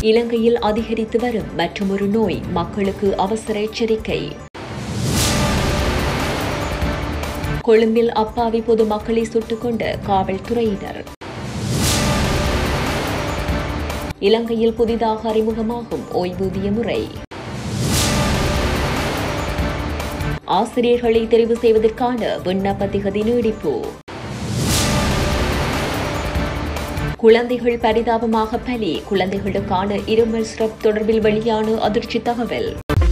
இலங்கையில் அதிகரித்து வரும் மற்றொரு நோய் மக்களுக்கு அவசர எச்சரிக்கை கொழும்பில் அப்பாவி பொதுமக்களை சுட்டுக் கொண்ட காவல்துறையினர் இலங்கையில் புதிதாக அறிமுகமாகும் ஓய்வூதிய முறை ஆசிரியர்களை தெரிவு செய்வதற்கான விண்ணப்ப திகதி நீடிப்பு குழந்தைகள் பரிதாபமாக பலி குழந்தைகளுக்கான இருமல் சிரப் தொடர்பில் வெளியான அதிர்ச்சி தகவல்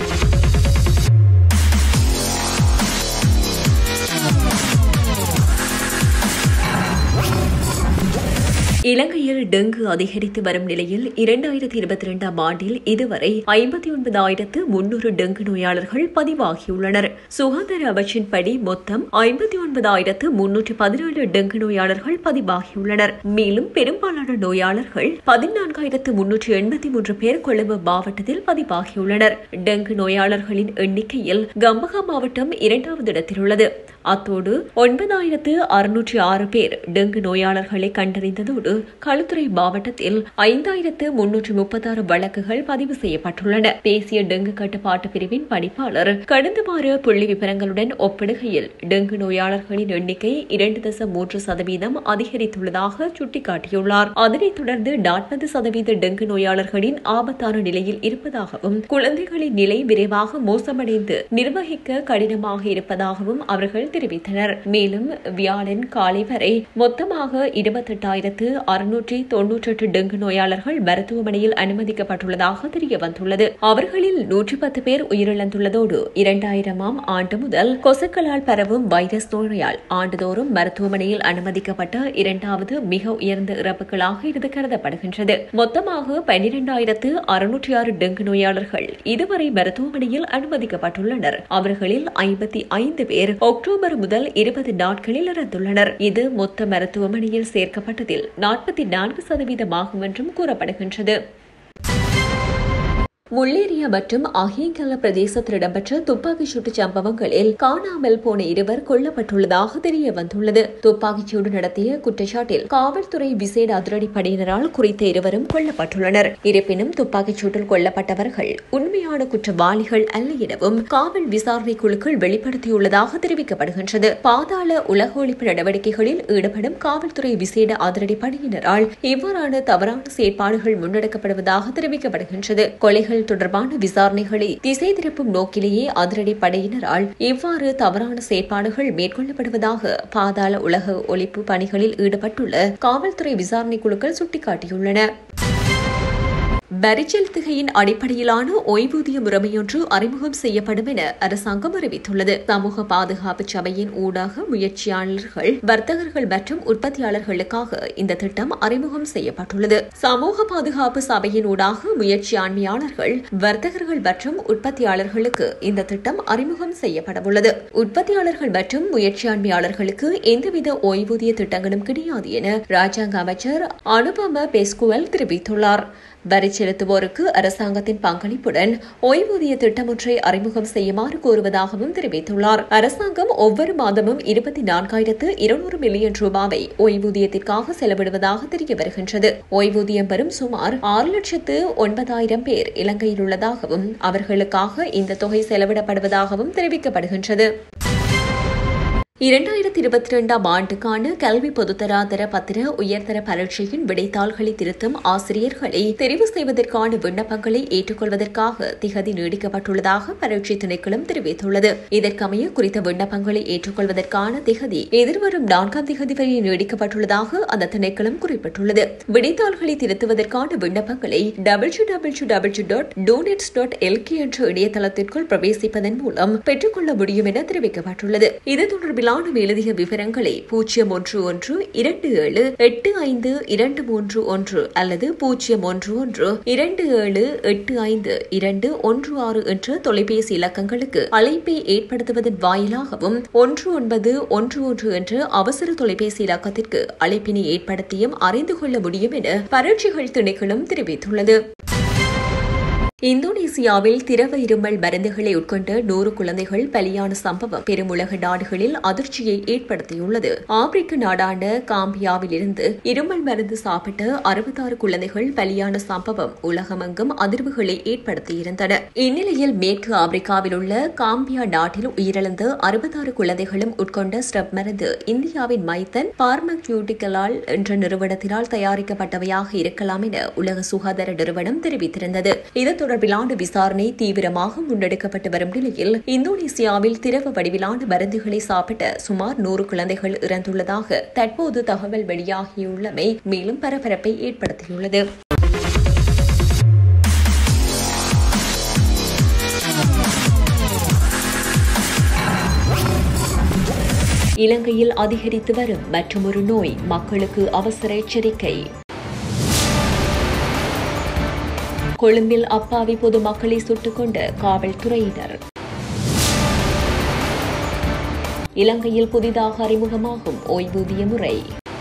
இலங்கையில் டெங்கு அதிகரித்து வரும் நிலையில் இரண்டாயிரத்தி இருபத்தி இரண்டாம் ஆண்டில் இதுவரை ஐம்பத்தி ஒன்பதாயிரத்து முன்னூறு டெங்கு நோயாளர்கள் பதிவாகியுள்ளனர் சுகாதார அமைச்சின்படி மொத்தம் ஐம்பத்தி ஒன்பதாயிரத்து முன்னூற்றி பதினேழு டெங்கு நோயாளர்கள் பதிவாகியுள்ளனர் மேலும் பெரும்பாலான நோயாளர்கள் பதினான்காயிரத்து முன்னூற்றி எண்பத்தி மூன்று பேர் கொழும்பு மாவட்டத்தில் பதிவாகியுள்ளனர் டெங்கு நோயாளர்களின் எண்ணிக்கையில் கம்பகா மாவட்டம் இரண்டாவது இடத்தில் உள்ளது அத்தோடு ஒன்பதாயிரத்து அறுநூற்றி ஆறு பேர் டெங்கு நோயாளர்களை கண்டறிந்ததோடு களுத்துறை மாவட்டத்தில் ஐந்தாயிரத்து முன்னூற்றி முப்பத்தாறு வழக்குகள் பதிவு செய்யப்பட்டுள்ளன தேசிய டெங்கு கட்டுப்பாட்டு பிரிவின் பணிப்பாளர் கடந்த வார புள்ளி விவரங்களுடன் ஒப்பிடுகையில் டெங்கு நோயாளர்களின் எண்ணிக்கை இரண்டு தசம் மூன்று சதவீதம் அதிகரித்துள்ளதாக சுட்டிக்காட்டியுள்ளார் அதனைத் தொடர்ந்து நாற்பது சதவீத டெங்கு நோயாளர்களின் ஆபத்தான நிலையில் இருப்பதாகவும் குழந்தைகளின் நிலை விரைவாக மோசமடைந்து நிர்வகிக்க கடினமாக இருப்பதாகவும் அவர்கள் தெரிவித்தனர் மேலும் வியாழன் காலை வரை மொத்தமாக இருபத்தெட்டாயிரத்து அறுநூற்றி தொன்னூற்றெட்டு டெங்கு நோயாளர்கள் மருத்துவமனையில் அனுமதிக்கப்பட்டுள்ளதாக தெரிய வந்துள்ளது அவர்களில் நூற்றி பத்து பேர் உயிரிழந்துள்ளதோடு இரண்டாயிரமாம் ஆண்டு முதல் கொசுக்களால் பரவும் வைரஸ் நோயால் ஆண்டுதோறும் மருத்துவமனையில் அனுமதிக்கப்பட்ட இரண்டாவது மிக உயர்ந்த இறப்புகளாக இது கருதப்படுகின்றது மொத்தமாக பன்னிரண்டாயிரத்து அறுநூற்றி ஆறு டெங்கு நோயாளர்கள் இதுவரை மருத்துவமனையில் அனுமதிக்கப்பட்டுள்ளனர் அவர்களில் ஐம்பத்தி ஐந்து பேர் அக்டோபர் முதல் இருபது நாட்களில் இறந்துள்ளனர் இது மொத்த மருத்துவமனையில் சேர்க்கப்பட்டதில் நாற்பத்தி நான்கு சதவீதமாகும் என்றும் கூறப்படுகின்றது முள்ளேரியா மற்றும் அஹிங்கல பிரதேசத்தில் இடம்பெற்ற துப்பாக்கிச் சூட்டு சம்பவங்களில் காணாமல் போன இருவர் கொல்லப்பட்டுள்ளதாக தெரிய வந்துள்ளது துப்பாக்கிச் சூடு நடத்திய குற்றச்சாட்டில் காவல்துறை விசேட அதிரடிப்படையினரால் குறித்த இருவரும் கொல்லப்பட்டுள்ளனர் இருப்பினும் துப்பாக்கிச் சூட்டில் கொல்லப்பட்டவர்கள் உண்மையான குற்றவாளிகள் அல்ல எனவும் காவல் விசாரணை குழுக்கள் வெளிப்படுத்தியுள்ளதாக தெரிவிக்கப்படுகின்றது பாதாள உலக ஒழிப்பு நடவடிக்கைகளில் ஈடுபடும் காவல்துறை விசேட அதிரடிப்படையினரால் இவ்வாறான தவறான செயற்பாடுகள் முன்னெடுக்கப்படுவதாக தெரிவிக்கப்படுகின்றது கொலைகள் தொடர்பான விசாரணைகளை திசை திருப்பும் நோக்கிலேயே அதிரடி படையினரால் இவ்வாறு தவறான செயற்பாடுகள் மேற்கொள்ளப்படுவதாக பாதாள உலக ஒழிப்பு பணிகளில் ஈடுபட்டுள்ள காவல்துறை விசாரணை குழுக்கள் சுட்டிக்காட்டியுள்ளன வரி செலுத்துகையின் அடிப்படையிலான ஓய்வூதிய முறைமையொன்று அறிமுகம் செய்யப்படும் என அரசாங்கம் அறிவித்துள்ளது சமூக பாதுகாப்பு சபையின் ஊடாக முயற்சியாளர்கள் வர்த்தகர்கள் மற்றும் உற்பத்தியாளர்களுக்காக இந்த திட்டம் அறிமுகம் செய்யப்பட்டுள்ளது சமூக பாதுகாப்பு சபையின் ஊடாக முயற்சியாண்மையாளர்கள் வர்த்தகர்கள் மற்றும் உற்பத்தியாளர்களுக்கு இந்த திட்டம் அறிமுகம் செய்யப்படவுள்ளது உற்பத்தியாளர்கள் மற்றும் முயற்சியாண்மையாளர்களுக்கு எந்தவித ஓய்வூதிய திட்டங்களும் கிடையாது என ராஜாங்க அமைச்சர் அனுபம பெஸ்குவல் தெரிவித்துள்ளார் வரி செலுத்துவோருக்கு அரசாங்கத்தின் பங்களிப்புடன் ஓய்வூதிய திட்டம் ஒன்றை அறிமுகம் செய்யுமாறு கோருவதாகவும் தெரிவித்துள்ளார் அரசாங்கம் ஒவ்வொரு மாதமும் இருபத்தி நான்காயிரத்து இருநூறு மில்லியன் ரூபாவை ஓய்வூதியத்திற்காக செலவிடுவதாக தெரிய வருகின்றது ஓய்வூதியம் பெறும் சுமார் ஆறு லட்சத்து ஒன்பதாயிரம் பேர் இலங்கையில் உள்ளதாகவும் அவர்களுக்காக இந்த தொகை செலவிடப்படுவதாகவும் தெரிவிக்கப்படுகின்றது இரண்டாயிரத்தி இருபத்தி இரண்டாம் ஆண்டுக்கான கல்வி பொதுத்தராதர பத்திர உயர்தர பரீட்சையின் விடைத்தாள்களை திருத்தும் ஆசிரியர்களை தெரிவு செய்வதற்கான விண்ணப்பங்களை ஏற்றுக்கொள்வதற்காக திகதி நீடிக்கப்பட்டுள்ளதாக பரீட்சை திணைக்களம் தெரிவித்துள்ளது இதற்கமைய குறித்த விண்ணப்பங்களை ஏற்றுக்கொள்வதற்கான திகதி எதிர்வரும் நான்காம் திகதி வரை நீடிக்கப்பட்டுள்ளதாக அந்த திணைக்களம் குறிப்பிட்டுள்ளது விடைத்தாள்களை திருத்துவதற்கான விண்ணப்பங்களை W W W dot doenets dot LK என்ற இணையதளத்திற்குள் பிரவேசிப்பதன் மூலம் பெற்றுக்கொள்ள முடியும் என தெரிவிக்கப்பட்டுள்ளது இது தொடர்பில் தொடர்பிலான மேலதிக விவரங்களை பூஜ்ஜியம் ஒன்று ஒன்று இரண்டு ஏழு எட்டு ஐந்து இரண்டு மூன்று ஒன்று அல்லது பூஜ்ஜியம் ஒன்று ஒன்று இரண்டு ஏழு எட்டு ஐந்து இரண்டு ஒன்று ஆறு என்ற தொலைபேசி இலக்கங்களுக்கு அழைப்பை ஏற்படுத்துவதன் வாயிலாகவும் ஒன்று ஒன்பது ஒன்று ஒன்று என்ற அவசர தொலைபேசி இலக்கத்திற்கு அழைப்பினை ஏற்படுத்தியும் அறிந்து கொள்ள முடியும் என பரீட்சைகள் திணைக்களம் தெரிவித்துள்ளது இந்தோனேசியாவில் திரவ இருமல் மருந்துகளை உட்கொண்ட நூறு குழந்தைகள் பலியான சம்பவம் பெரும் உலக நாடுகளில் அதிர்ச்சியை ஏற்படுத்தியுள்ளது ஆப்பிரிக்க நாடான காம்பியாவில் இருந்து இருமல் மருந்து சாப்பிட்ட அறுபத்தாறு குழந்தைகள் பலியான சம்பவம் உலகமெங்கும் அதிர்வுகளை ஏற்படுத்தியிருந்தன இந்நிலையில் மேற்கு ஆப்பிரிக்காவில் உள்ள காம்பியா நாட்டில் உயிரிழந்த அறுபத்தாறு குழந்தைகளும் உட்கொண்ட ஸ்டெப் மருந்து இந்தியாவின் மைத்தன் பார்மக்யூட்டிகலால் என்ற நிறுவனத்தினால் தயாரிக்கப்பட்டவையாக இருக்கலாம் என உலக சுகாதார நிறுவனம் தெரிவித்திருந்தது இது தொடர்பிலான விசாரணை தீவிரமாக முன்னெடுக்கப்பட்டு வரும் நிலையில் இந்தோனேசியாவில் திரவ வடிவிலான மருந்துகளை சாப்பிட்ட சுமார் நூறு குழந்தைகள் இறந்துள்ளதாக தற்போது தகவல் வெளியாகியுள்ளமை மேலும் பரபரப்பை ஏற்படுத்தியுள்ளது இலங்கையில் அதிகரித்து வரும் மற்றொரு நோய் மக்களுக்கு அவசர எச்சரிக்கை கொழும்பில் அப்பாவி பொதுமக்களை சுட்டுக் கொண்ட காவல்துறையினர் இலங்கையில் புதிதாக அறிமுகமாகும் ஓய்வூதிய முறை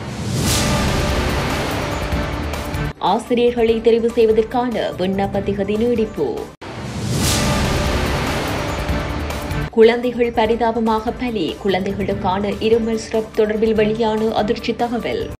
ஆசிரியர்களை தெரிவு செய்வதற்கான விண்ணப்ப திகதி நீடிப்பு குழந்தைகள் பரிதாபமாக பலி குழந்தைகளுக்கான இருமல் சிரப் தொடர்பில் வெளியான அதிர்ச்சி தகவல்